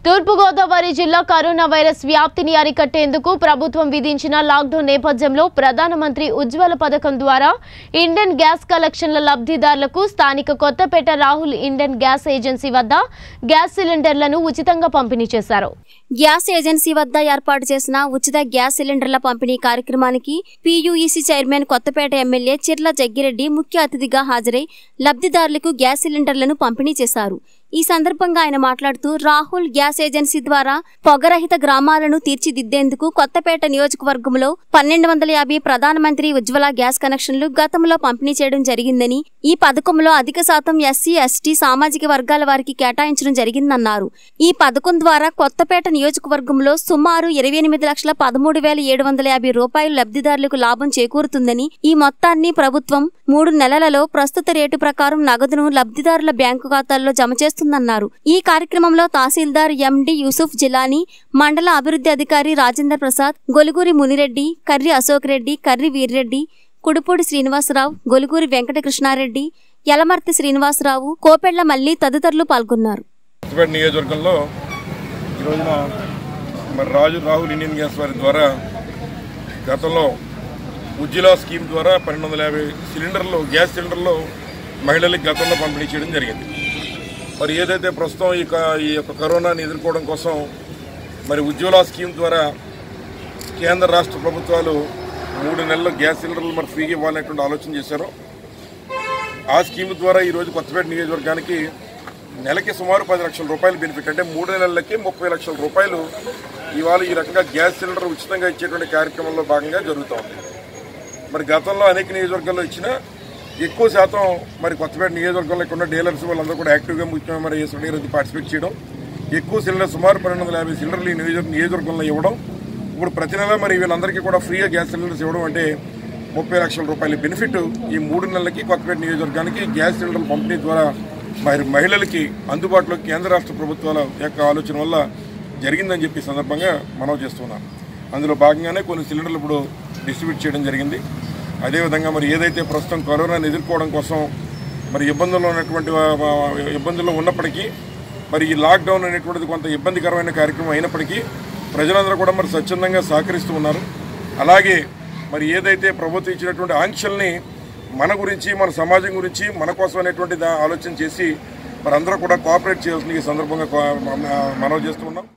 తూర్పుగోదావరి జిల్లా corona virus వ్యాప్తిని అరికట్టేందుకు ప్రభుత్వం విధించిన లాక్డౌన్ నేపథ్యంలో ప్రధానమంత్రి ఉజ్వల పథకం ద్వారా ఇండియన్ గ్యాస్ కలెక్షన్ల లబ్ధిదారులకు స్థానిక Kothapeta Rahul Indian gas agency వద్ద గ్యాస్ సిలిండర్లను ఉచితంగా పంపిణీ చేశారు గ్యాస్ ఏజెన్సీ వద్ద ఏర్పాటు చేసిన ఉచిత గ్యాస్ సిలిండర్ల పంపిణీ కార్యక్రమానికి PUEC chairman Kothapeta MLA Chirla Jaggireddy ముఖ్య అతిథిగా హాజరై లబ్ధిదారులకు గ్యాస్ సిలిండర్లను పంపిణీ చేశారు ఈ సందర్భంగా ఆయన మాట్లాడుతూ రాహుల్ గ్యాస్ ఏజెన్సీ ద్వారా పొగరహిత గ్రామాలను తీర్చిదిద్దేందుకు కొత్తపేట నియోజకవర్గంలో పన్నెండు వందల యాభై ప్రధానమంత్రి ఉజ్వల గ్యాస్ కనెక్షన్లు గతంలో పంపిణీ చేయడం జరిగిందని ఈ పథకంలో అధిక శాతం ఎస్సీ ఎస్టీ సామాజిక వర్గాల వారికి కేటాయించడం జరిగిందన్నారు ఈ పథకం ద్వారా కొత్తపేట నియోజకవర్గంలో సుమారు ఇరవై ఎనిమిది లక్షల పదమూడు వేల ఏడు వందల యాభై రూపాయలు లబ్ధిదారులకు లాభం చేకూరుతుందని ఈ మొత్తాన్ని ప్రభుత్వం మూడు నెలలలో ప్రస్తుత రేటు ప్రకారం నగదును లబ్ధిదారుల బ్యాంకు ఖాతాల్లో జమ చేస్తుందన్నారు ఈ కార్యక్రమంలో తహసీల్దార్ ఎండి యూసుఫ్ జిలానీ మండల అభివృద్ధి అధికారి రాజేంద్ర ప్రసాద్ గొలుగూరి మునిరెడ్డి కర్రి అశోక్ రెడ్డి కర్రి వీర్రెడ్డి కుడుపూడి శ్రీనివాసరావు గొలుగూరి వెంకటకృష్ణారెడ్డి యలమర్తి శ్రీనివాసరావు కోపెళ్ల మల్లి తదితరులు పాల్గొన్నారు కొత్తపేట నియోజకవర్గంలో ఈ రోజున మరి రాజు రాహుల్ ఇండియన్ గ్యాస్ వారి ద్వారా గతంలో ఉజ్జిలా స్కీమ్ ద్వారా పన్నెండు వందల యాభై సిలిండర్లు గ్యాస్ సిలిండర్లు మహిళలకు గతంలో పంపిణీ చేయడం జరిగింది మరి ఏదైతే ప్రస్తుతం ఈ క- ఈ యొక్క కరోనాని ఎదుర్కోవడం కోసం మరి ఉజ్వల స్కీమ్ ద్వారా కేంద్ర రాష్ట్ర ప్రభుత్వాలు మూడు నెలలు గ్యాస్ సిలిండర్లు మరి ఫ్రీగా ఇవ్వాలనేటువంటి ఆలోచన చేశారు ఆ స్కీమ్ ద్వారా ఈరోజు కొత్తపేట నియోజకవర్గానికి నెలకి సుమారు పది లక్షల రూపాయలు బెనిఫిట్ అంటే మూడు నెలలకి ముప్పై లక్షల రూపాయలు ఇవాళ ఈ రకంగా గ్యాస్ సిలిండర్ ఉచితంగా ఇచ్చేటువంటి కార్యక్రమంలో భాగంగా జరుగుతూ ఉంది మరి గతంలో అనేక నియోజకవర్గాల్లో ఇచ్చిన ఎక్కువ శాతం మరి కొత్తపేట నియోజకవర్గంలో ఇక్కడ ఉన్న డీలర్స్ వాళ్ళందరూ కూడా యాక్టివ్గా ముఖ్యమైన మరి ఈశ్వర గారు పార్టిసిపేట్ చేయడం ఎక్కువ సిలిండర్ సుమారు పన్నెండు వందల యాభై సిలిండర్లు ఈ నియోజక నియోజకవర్గంలో ఇవ్వడం ఇప్పుడు ప్రతి నెల మరి వీళ్ళందరికీ కూడా ఫ్రీగా గ్యాస్ సిలిండర్స్ ఇవ్వడం అంటే ముప్పై లక్షల రూపాయల బెనిఫిట్ ఈ మూడు నెలలకి కొత్తపేట నియోజకవర్గానికి గ్యాస్ సిలిండర్ల పంపిణీ ద్వారా మరి మహిళలకి అందుబాటులో కేంద్ర రాష్ట్ర ప్రభుత్వాల యొక్క ఆలోచన వల్ల జరిగిందని చెప్పి ఈ సందర్భంగా మనవి చేస్తున్నాం అందులో భాగంగానే కొన్ని సిలిండర్లు ఇప్పుడు డిస్ట్రిబ్యూట్ చేయడం జరిగింది అదేవిధంగా మరి ఏదైతే ప్రస్తుతం కరోనాను ఎదుర్కోవడం కోసం మరి ఇబ్బందుల్లో ఉన్నటువంటి వా- వా- ఇబ్బందుల్లో ఉన్నప్పటికీ మరి ఈ లాక్డౌన్ అనేటువంటిది కొంత ఇబ్బందికరమైన కార్యక్రమం అయినప్పటికీ ప్రజలందరూ కూడా మరి స్వచ్ఛందంగా సహకరిస్తూ ఉన్నారు అలాగే మరి ఏదైతే ప్రభుత్వం ఇచ్చినటువంటి ఆంక్షల్ని మన గురించి మన సమాజం గురించి మన కోసం అనేటువంటి దా- ఆలోచన చేసి మరి అందరూ కూడా కోఆపరేట్ చేయాల్సిన ఈ సందర్భంగా కో- మనవి చేస్తూ ఉన్నాం